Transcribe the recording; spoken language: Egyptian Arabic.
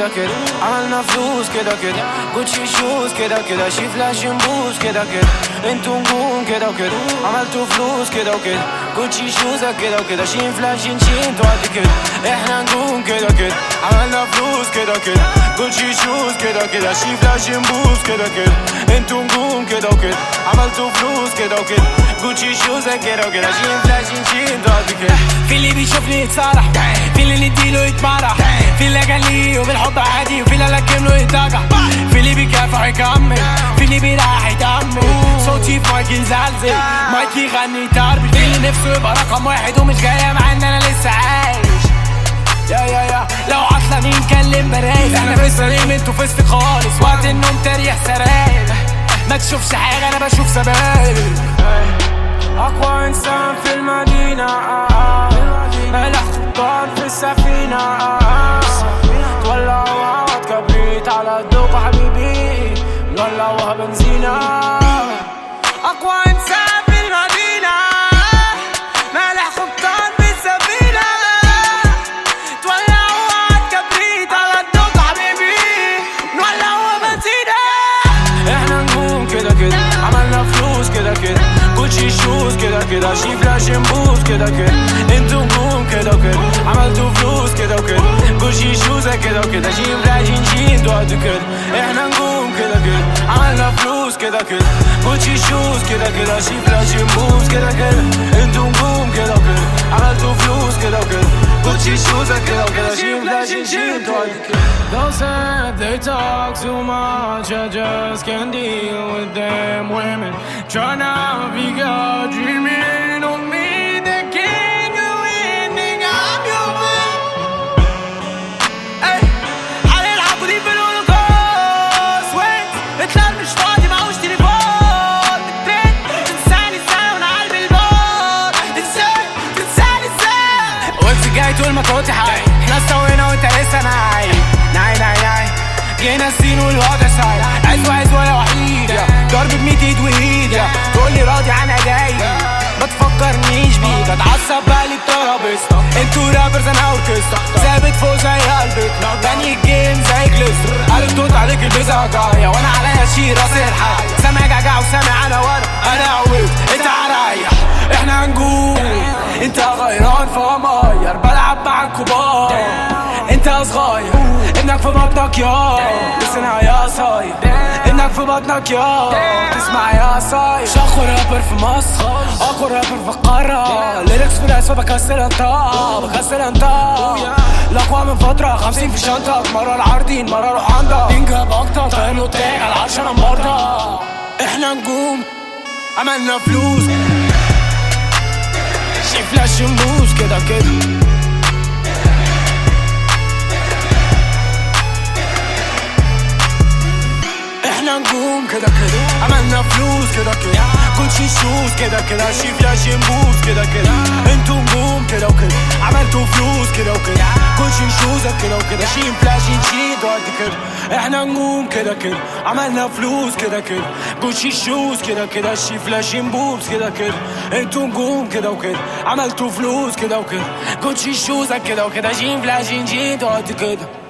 كده عملنا فلوس كده كده جوتشي شوز كده كده شي فلاش نبوس كده كده انتو نجوم كده وكده عملتوا فلوس كده وكده جوتشي شوز كده وكده شي فلاش نشي انتو قد كده احنا نجوم كده كده عملنا فلوس كده كده جوتشي شوز كده كده شي فلاش نبوس كده كده انتو نجوم كده وكده عملتوا فلوس كده وكده جوتشي شوز كده وكده شي فلاش نشي انتو قد كده في اللي بيشوفني يتصالح في اللي نديله يتمرح في اللي قال لي وبالحب عادي وفي اللي لكم له يتقع في اللي بيكافح يكمل في اللي بيراح يتأمل صوتي في مايكي زلزل مايكي يغني تربي في اللي نفسه يبقى رقم واحد ومش جاية مع ان انا لسه عايش يا يا يا لو عطلانين كلم برايز احنا في السليم انتوا في استك خالص وقت النوم تريح سراير ما تشوفش حاجة انا بشوف سبايل أقوى إنسان في المدينة آه آه. ملح خطان في السفينة آه آه. تولعوها كبريت على الذوق حبيبي نولعوها بنزينة أقوى إنسان في المدينة ملح خطان في السفينة تولعوها كبريت على الذوق حبيبي نولعوها بنزينة احنا نجوم كده كده عملنا فلوس كده كده جوتشي شوز كده كده شي فلاش نبوس كده كده انتو نجوم كده وكده عملتوا فلوس كده وكده جوتشي شوز كده وكده شي فلاش نشي انتو قد كده احنا نجوم كده كده عملنا فلوس كده كده جوتشي شوز كده كده شي فلاش نبوس كده كده انتو نجوم كده وكده عملتوا فلوس كده وكده جوتشي شوز كده وكده شي فلاش نشي انتو قد كده Don't say they talk too much, I just can't deal with them women Trying to be God, dreaming on me, they can't do anything, I'm your man اي على العب ودي في الهولوكوست وين الكلام مش فاضي معهوش تليفون بترن تنساني ازاي وانا قلبي البار ازاي تنساني ازاي وانت جاي تقول ما كنت حي احنا استوينا وانت لسه نايم ناي ناي ناي جينا السين والوضع سايد عزوة عزوة يا وحيد يا ضرب بميت ايد وايد يا تقول لي راضي عن ادائي ما تفكرنيش بيك اتعصب بالي بترابيزتا انتوا رابرز انا اوركسترا ثابت فوق زي قلبك تاني الجيم زي جليستر قالوا توت عليك البيزا جاية وانا عليا شي راسي الحاجة سامع جعجع وسامع انا وانا انا عويت انت عريح احنا هنجوم انت غيران فماير بلعب مع الكبار انت صغير ابنك في بطنك يا لسنا يا صاير ابنك في بطنك يا تسمع يا صاير شخو رابر في مصر اقوى رابر في القارة ليركس في ناس فبكسر انطاق بكسر انطاق الاقوى من فترة خمسين في شنطة مرة العارضين مرة روح عندك تنجب اكتر طاير تاج على العرش انا مرضى احنا نجوم عملنا فلوس شي فلاش نبوس كده كده احنا نجوم كده كده عملنا فلوس كده كده جوتشي شوز كده كده شي فلاش نبوس كده كده انتوا نجوم كده وكده عملتوا فلوس كده وكده جوتشي شوز كده وكده شي فلاش نشيد قد كده احنا نجوم كده كده عملنا فلوس كده كده جوتشي شوز كده كده شي فلاش نبوس كده كده انتوا نجوم كده وكده عملتوا فلوس كده وكده جوتشي شوز كده وكده شي فلاش نشيد قد كده